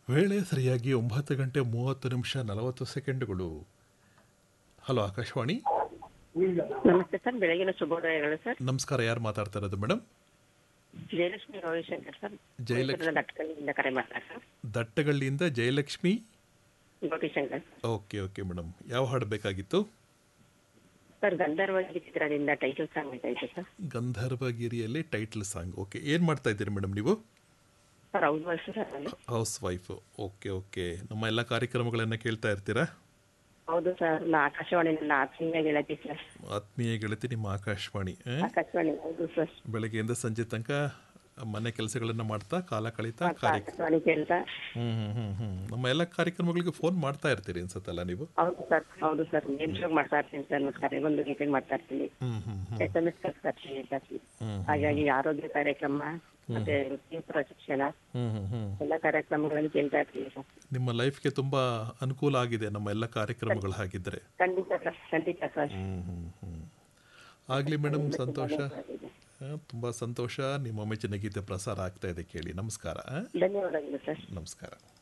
ವೇಳೆ ಸರಿಯಾಗಿ ಒಂಬತ್ತು ಗಂಟೆ ಮೂವತ್ತು ನಿಮಿಷ ನಲವತ್ತು ಸೆಕೆಂಡುಗಳು ಹಲೋ ಆಕಾಶವಾಣಿ ನಮಸ್ತೆ ಸರ್ ಬೆಳಗಿನ ಶುಭೋದಯಗಳು ಸರ್ ನಮಸ್ಕಾರ ಯಾರು ಮಾತಾಡ್ತಾ ಇರೋದು ಮೇಡಮ್ ಜಯಲಕ್ಷ್ಮಿ ರವಿಶಂಕರ್ ಸರ್ ಜಯಲಕ್ಷ್ಮಿ. ದಟ್ಕಲಿಂದ ಕರೆ ಮಾಡ್ತಾರೆ ಸರ್ ದಟ್ಟಗಳ್ಳಿಯಿಂದ Jayalakshmi Gopishankar okay okay madam ಯಾವ ಹಾಡು ಬೇಕಾಗಿತ್ತು ಸರ್ ಗಂಧರ್ವ ಚಿತ್ರದಿಂದ ಟೈಟಲ್ ಸಾಂಗ್ ಬೇಕಾಯ್ತು ಸರ್ ಗಂಧರ್ವಗಿರಿಯಲ್ಲಿ ಟೈಟಲ್ ಸಾಂಗ್ ಓಕೆ ಏನು ಮಾಡ್ತಾ ಇದ್ದೀರಿ ಮೇಡಮ್ ನೀವು ಸರ್ ಹೌದು ವಯಸ್ಸು ಸರ್ ನಾನು. ಹೌಸ್ ವೈಫು ಓಕೆ ಓಕೆ ನಮ್ಮ ಎಲ್ಲ ಕಾರ್ಯಕ್ರಮಗಳನ್ನು ಕೇಳ್ತಾ ಇರ್ತೀರಾ ಹೌದು ಸರ್ ನಾ ಆಕಾಶವಾಣಿ ನನ್ನ ಆತ್ಮೀಯ ಗೆಳತಿ ಸರ್ ಆತ್ಮೀಯ ಗೆಳತಿ ನಿಮ್ಮ ಆಕಾಶವಾಣಿ ಆ? ಆಕಾಶವಾಣಿ ಹೌದು ಸರ್ ಬೆಳಗ್ಗೆಯಿಂದ ಸಂಜೆ ತನಕ ಮನೆ ಕೆಲಸಗಳನ್ನು ಮಾಡ್ತಾ ಕಾಲ ಕಳೀತಾ ಕಾರ್ಯ ಆಕಾಶವಾಣಿ ಕೇಳ್ತಾ ಹ್ಮ್ ಹ್ಮ್ ಹ್ಮ್ ಹ್ಮ್ ನಮ್ಮ ಎಲ್ಲ ಕಾರ್ಯಕ್ರಮಗಳಿಗೆ ಫೋನ್ ಮಾಡ್ತಾ ಇರ್ತೀರಿ ಅನ್ಸತ್ತಲ್ಲ ನೀವು ಹೌದು ಸರ್ ಹೌದು ಸರ್ ನೇಮ್ ಶೋಗ್ ಮಾಡ್ತಾ ಇರ್ತೀನಿ ಸರ್ ಮತ್ತೆ ಕರೆಗೊಂದು ಮೀಟಿಂಗ್ ಮಾಡ್ತಾ ಇರ್ತೀನಿ ಹ್ಮ್ ಹ್ಮ್ ಹ್ಮ್ ಎಸ್ ಎಂ ಎಸ್ ಕಳ್ಸ್ತಾ ಇರ್ತೀನಿ ಜಾಸ್ತಿ ಹ್ಮ್. ಹಾಗಾಗಿ ಆರೋಗ್ಯ ಕಾರ್ಯಕ್ರಮ ಮತ್ತೆ ವೃತ್ತಿಪರ ಶಿಕ್ಷಣ ಹ್ಮ್ ಹ್ಮ್ ಹ್ಮ್ ಎಲ್ಲ ಕಾರ್ಯಕ್ರಮಗಳನ್ನು ಕೇಳ್ತಾ ಇರ್ತೀನಿ ಸರ್ ನಿಮ್ಮ ಲೈಫ್ಗೆ ತುಂಬಾ ಅನುಕೂಲ ಆಗಿದೆ ನಮ್ಮ ಎಲ್ಲ ಕಾರ್ಯಕ್ರಮಗಳು ಹಾಗಿದ್ರೆ ಖಂಡಿತ ಸರ್ ಖಂಡಿತ ಸರ್ ಹ್ಮ್ ಹ್ಮ್ ಹ್ಮ್ ಆಗ್ಲಿ ಮೇಡಮ್ ಸಂತೋಷ ಆ, ತುಂಬಾ ಸಂತೋಷ ನಿಮ್ಮ ಮೆಚ್ಚಿನ ಗೀತೆ ಪ್ರಸಾರ ಆಗ್ತಾ ಇದೆ ಕೇಳಿ ನಮಸ್ಕಾರ ಆ? ಧನ್ಯವಾದಗಳು ಸರ್ ನಮಸ್ಕಾರ